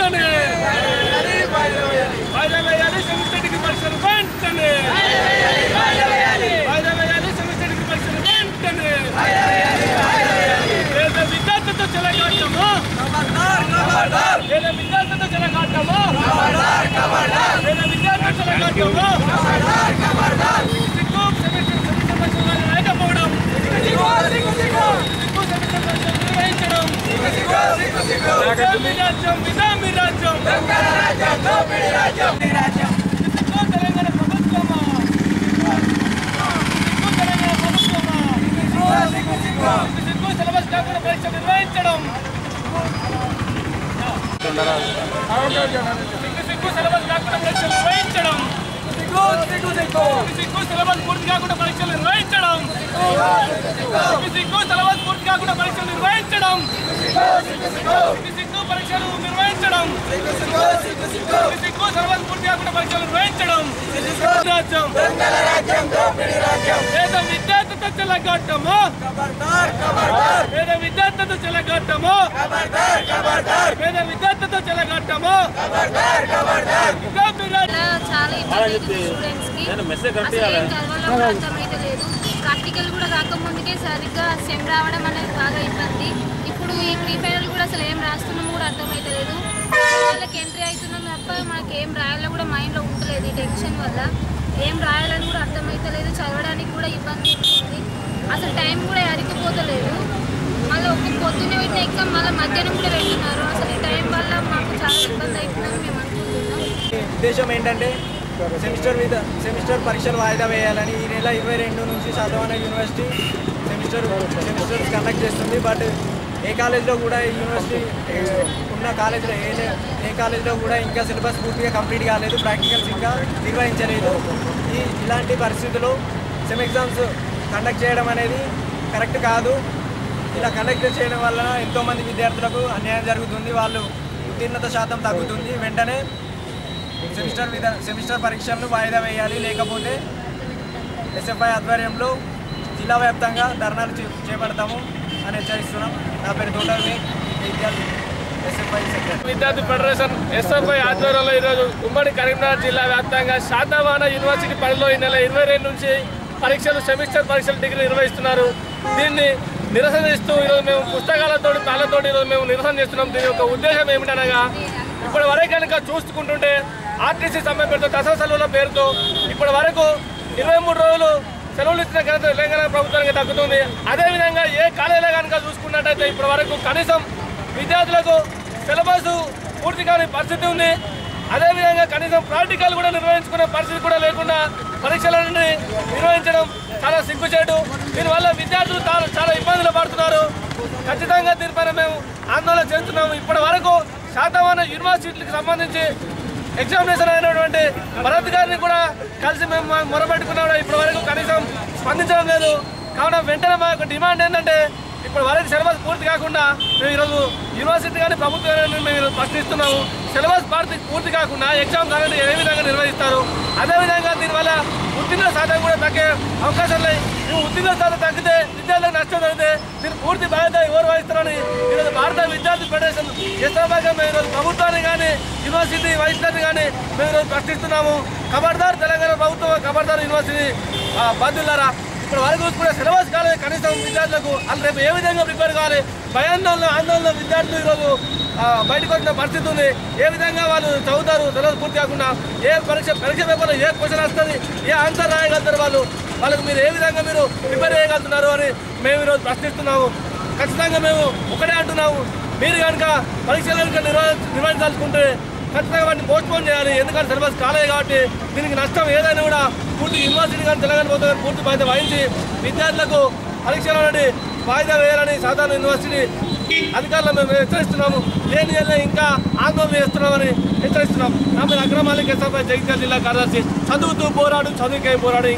వెంటనే వాయిదా వేయాలి సెమిస్టర్ డిగ్రీ పరీక్షలు వెంటనే వాయిదా వేయాలి సెమిస్టర్ డిగ్రీ పరీక్షలు వెంటనే పేద విద్యార్థులతో చెలగాటము పేద విద్యార్థులతో చెలగాటము పేద విద్యార్థులతో చెలగాటము సిగ్గు సెమిస్టర్ సెమిస్టర్ పరీక్షలు లేకపోవడం సిగ్గు సెమిస్టర్ పరీక్షలు నిర్వహించడం విధామి రాజ్యం విధామి రాజ్యం సిగ్గు తెలంగాణ ప్రభుత్వమా సిగ్గు తెలంగాణ ప్రభుత్వమా సిగ్గు సిలబస్ కాకుండా పరీక్ష నిర్వహించడం సిగ్గు సిగ్గు సిలబస్ కాకుండా పరీక్షలు నిర్వహించడం సిగ్గు సిలబస్ పూర్తి కాకుండా పరీక్షలు నిర్వహించడం సిగ్గు సిలబస్ పూర్తి కాకుండా పరీక్షలు నిర్వహించడం సిగ్గు పరీక్షలు నిర్వహించడం సిగ్గు సిలబస్ పూర్తి కాకుండా పరీక్షలు నిర్వహించడం రాజ్యం పేద విద్యార్థితో చెలగట్టము పేద విద్యార్థితో చెలగట్టము పేద విద్యార్థితో చెలగట్టము విద్యార్థి రాజ్యం ఇలా చాలా ఇబ్బంది అవుతుంది స్టూడెంట్స్ కి అసలు ఏం చదవాలో కూడా అర్థమైతే లేదు ప్రాక్టికల్ కూడా రాకముందుకే సరిగ్గా సెమ్ రావడం అనేది బాగా ఇబ్బంది ఇప్పుడు ఈ ప్రీ ఫైనల్ కూడా అసలు ఏం రాస్తున్నాం కూడా అర్థమైతే లేదు వాళ్ళకి ఎంట్రీ అవుతున్నాం తప్ప మనకి ఏం రాయాలో కూడా మైండ్లో ఉండలేదు ఈ టెన్షన్ వల్ల ఏం రాయాలని కూడా అర్థమైతే లేదు చదవడానికి కూడా ఇబ్బంది ఉంటుంది అసలు టైం కూడా అరిగిపోతలేదు మళ్ళీ ఒక పొద్దున్నే పెట్టిన ఎగ్జామ్ మళ్ళీ మధ్యాహ్నం కూడా పెడుతున్నారు అసలు ఈ టైం వల్ల మాకు చాలా ఇబ్బంది అవుతుందని మేము అనుకుంటున్నాం ఉద్దేశం ఏంటంటే సెమిస్టర్ మీద సెమిస్టర్ పరీక్షలు వాయిదా వేయాలని ఈ నెల ఇరవై రెండు నుంచి Satavahana university semester semesters conduct చేస్తుంది బట్ ఏ కాలేజ్లో కూడా ఈ యూనివర్సిటీ ఏ, ఉన్న కాలేజ్లో ఏ ఏ కాలేజ్లో కూడా ఇంకా సిలబస్ పూర్తిగా కంప్లీట్ కాలేదు ప్రాక్టికల్స్ ఇంకా నిర్వహించలేదు ఈ ఇలాంటి పరిస్థితుల్లో సెమ్ ఎగ్జామ్స్ కండక్ట్ చేయడం అనేది కరెక్ట్ కాదు ఇలా కండక్ట్ చేయడం వల్ల ఎంతోమంది విద్యార్థులకు అన్యాయం జరుగుతుంది వాళ్ళు ఉత్తీర్ణత శాతం తగ్గుతుంది వెంటనే సెమిస్టర్ విధ సెమిస్టర్ పరీక్షలను వాయిదా వేయాలి లేకపోతే ఎస్ఎఫ్ఐ ఆధ్వర్యంలో జిల్లా వ్యాప్తంగా ధర్నాలు చే- చేపడతాము అని హెచ్చరిస్తున్నాం నా పేరు తోట వివేక్ విద్యార్థి ఎస్ఎఫ్ఐ సెక్రటరీ విద్యార్థి ఫెడరేషన్ ఎస్ఎఫ్ఐ ఆధ్వర్యంలో ఈరోజు ఉమ్మడి కరీంనగర్ జిల్లా వ్యాప్తంగా శాతవాన యూనివర్సిటీ పరిధిలో ఈ నెల ఇరవై రెండు నుంచి పరీక్షలు సెమిస్టర్ పరీక్షలు డిగ్రీ నిర్వహిస్తున్నారు దీన్ని నిరసనిస్తూ ఈరోజు మేము పుస్తకాలతో తాళ్ళతో ఈరోజు మేము నిరసన చేస్తున్నాం దీని యొక్క ఉద్దేశం ఏమిటనగా ఇప్పటి వరకు కనుక చూసుకుంటుంటే ఆర్టీసీ సమ్మె పేరుతో దసరా సెలవుల పేరుతో ఇప్పటి వరకు ఇరవై మూడు రోజులు సెలవులు ఇచ్చిన ఘనత తెలంగాణ ప్రభుత్వానికి దక్కుతుంది అదేవిధంగా ఏ కాలేజీలో కనుక చూసుకున్నట్టయితే ఇప్పటి వరకు కనీసం విద్యార్థులకు సిలబస్ పూర్తి కాని పరిస్థితి ఉంది అదేవిధంగా కనీసం ప్రాక్టికల్ కూడా నిర్వహించుకునే పరిస్థితి కూడా లేకుండా పరీక్షలన్నీ నిర్వహించడం చాలా సిగ్గుచేటు దీనివల్ల విద్యార్థులు చాలా చాలా ఇబ్బందులు పడుతున్నారు ఖచ్చితంగా దీనిపైన మేము ఆందోళన చేస్తున్నాము ఇప్పటి వరకు శాతవాన యూనివర్సిటీలకు సంబంధించి ఎగ్జామినేషన్ అయినటువంటి భరత్ గారిని కూడా కలిసి మేము మొరబెట్టుకున్నాం ఇప్పటి వరకు కనీసం స్పందించడం లేదు కావున వెంటనే మా యొక్క డిమాండ్ ఏంటంటే ఇప్పటి వరకు సిలబస్ పూర్తి కాకుండా మేము ఈరోజు యూనివర్సిటీ కానీ ప్రభుత్వం కానీ మేము ఈరోజు ప్రశ్నిస్తున్నాము సిలబస్ పూర్తి పూర్తి కాకుండా ఎగ్జామ్ కాకుండా ఏ విధంగా నిర్వహిస్తారు అదేవిధంగా దీనివల్ల ఉత్తీర్ణ శాతం కూడా తగ్గే అవకాశం లేదు ఈ ఉత్తీర్ణ శాతం తగ్గితే విద్యార్థులకు నష్టం జరిగితే దీని పూర్తి బాధ్యత ఎవరు వహిస్తారని ఈరోజు భారత విద్యార్థి ఫెడరేషన్ ఎస్ఆర్గా మేము ఈరోజు ప్రభుత్వాన్ని కానీ యూనివర్సిటీ వైద్యులను కానీ మేము ఈరోజు ప్రశ్నిస్తున్నాము ఖబర్దార్ తెలంగాణ ప్రభుత్వం ఖబర్దార్ యూనివర్సిటీ ఆ, బాధ్యులారా ఇప్పుడు వరకు చూసుకుంటే సిలబస్ కాలేదు కనీసం విద్యార్థులకు వాళ్ళు రేపు ఏ విధంగా ప్రిపేర్ కావాలి భయాందోళన ఆందోళన విద్యార్థులు ఈరోజు ఆ, బయటకు వచ్చిన పరిస్థితి ఉంది ఏ విధంగా వాళ్ళు చదువుతారు సిలబస్ పూర్తి కాకుండా ఏ పరీక్ష పరీక్ష పేపర్లో ఏ క్వశ్చన్ వస్తుంది ఏ ఆన్సర్ రాయగలుగుతారు వాళ్ళు వాళ్ళకు మీరు ఏ విధంగా మీరు ప్రిపేర్ చేయగలుగుతున్నారు అని మేము ఈరోజు ప్రశ్నిస్తున్నాము ఖచ్చితంగా మేము ఒకటే అంటున్నాము మీరు కనుక పరీక్షలు కనుక నిర్వహ నిర్వహించాల్సుకుంటే ఖచ్చితంగా వాటిని పోస్ట్ పోన్ చేయాలి ఎందుకంటే సిలబస్ కాలేదు కాబట్టి దీనికి నష్టం ఏదైనా కూడా పూర్తి యూనివర్సిటీ కానీ తెలంగాణ ప్రభుత్వం పూర్తి బాధ్యత వహించి విద్యార్థులకు పరీక్షలు అనేది వాయిదా వేయాలని సాధారణ యూనివర్సిటీ అధికారులు మేము హెచ్చరిస్తున్నాము లేని వల్ల ఇంకా ఆందోళన చేస్తున్నామని హెచ్చరిస్తున్నాం నా మీద అగ్రమాలిక ఎస్ఎఫ్ఐ జగిత్యాల జిల్లా కార్యదర్శి చదువుతూ పోరాడు చదువుకే పోరాడు